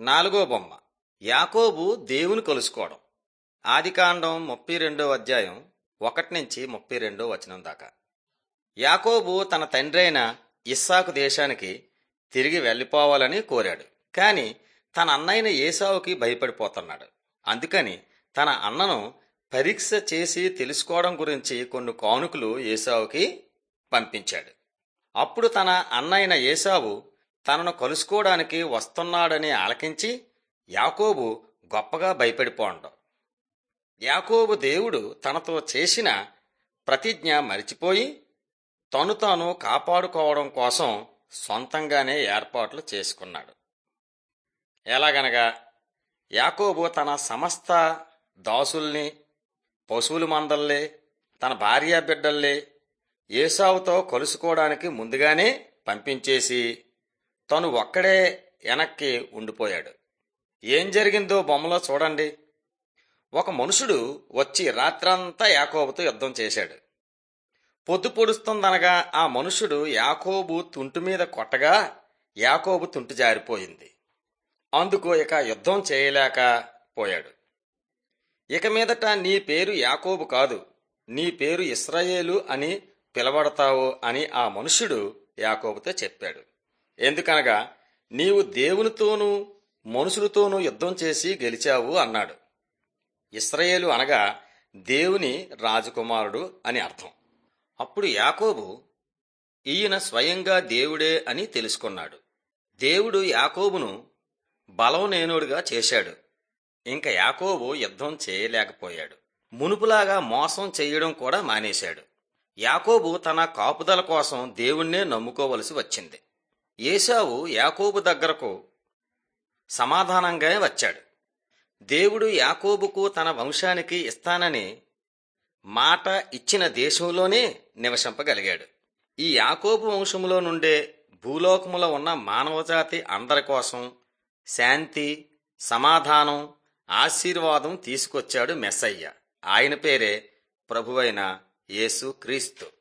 నాలుగో బొమ్మ యాకోబు దేవుని కలుసుకోవడం ఆదికాండం ముప్పై రెండో అధ్యాయం ఒకటి నుంచి ముప్పై రెండో వచనం దాకా యాకోబు తన తండ్రి అయిన ఇస్సాకు దేశానికి తిరిగి వెళ్ళిపోవాలని కోరాడు కాని తన అన్నైన ఏసావుకి భయపడిపోతున్నాడు అందుకని తన అన్నను పరీక్ష చేసి తెలుసుకోవడం గురించి కొన్ని కానుకలు ఏసావుకి పంపించాడు అప్పుడు తన అన్నైన ఏసావు తనను కలుసుకోవడానికి వస్తున్నాడని ఆలకించి యాకోబు గొప్పగా భయపడిపోండం యాకోబు దేవుడు తనతో చేసిన ప్రతిజ్ఞ మరిచిపోయి తను తాను కాపాడుకోవడం కోసం సొంతంగానే ఏర్పాట్లు చేసుకున్నాడు ఎలాగనగా యాకోబు తన సమస్త దాసుల్ని పశువుల మందల్లే తన భార్యా బిడ్డల్లే ఏసావుతో కలుసుకోవడానికి ముందుగానే పంపించేసి తను ఒక్కడే వెనక్కి ఉండిపోయాడు ఏం జరిగిందో బొమ్మలో చూడండి ఒక మనుషుడు వచ్చి రాత్రంతా యాకోబుతో యుద్ధం చేశాడు పొద్దు పొడుస్తుందనగా ఆ మనుషుడు యాకోబు తుంటు మీద కొట్టగా యాకోబు తుంటు జారిపోయింది అందుకు ఇక యుద్ధం చేయలేక పోయాడు ఇక మీదట నీ పేరు యాకోబు కాదు నీ పేరు ఇస్రాయేలు అని పిలబడతావు అని ఆ మనుష్యుడు యాకోబుతో చెప్పాడు ఎందుకనగా నీవు దేవునితోనూ మనుషులతోనూ యుద్ధం చేసి గెలిచావు అన్నాడు ఇస్రాయేలు అనగా దేవుని రాజకుమారుడు అని అర్థం అప్పుడు యాకోబు ఈయన స్వయంగా దేవుడే అని తెలుసుకున్నాడు దేవుడు యాకోబును బలవనేనుడుగా చేశాడు ఇంకా యాకోబు యుద్ధం చేయలేకపోయాడు మునుపులాగా మోసం చేయడం కూడా మానేశాడు యాకోబు తన కాపుదల కోసం దేవుణ్ణే నమ్ముకోవలసి వచ్చింది ఏసావు యాకోబు దగ్గరకు సమాధానంగా వచ్చాడు దేవుడు యాకోబుకు తన వంశానికి ఇస్తానని మాట ఇచ్చిన దేశంలోనే నివసింపగలిగాడు ఈ యాకోబు వంశములో నుండే భూలోకములో ఉన్న మానవజాతి అందరి కోసం శాంతి సమాధానం ఆశీర్వాదం తీసుకొచ్చాడు మెస్సయ్య ఆయన పేరే ప్రభువైన యేసు క్రీస్తు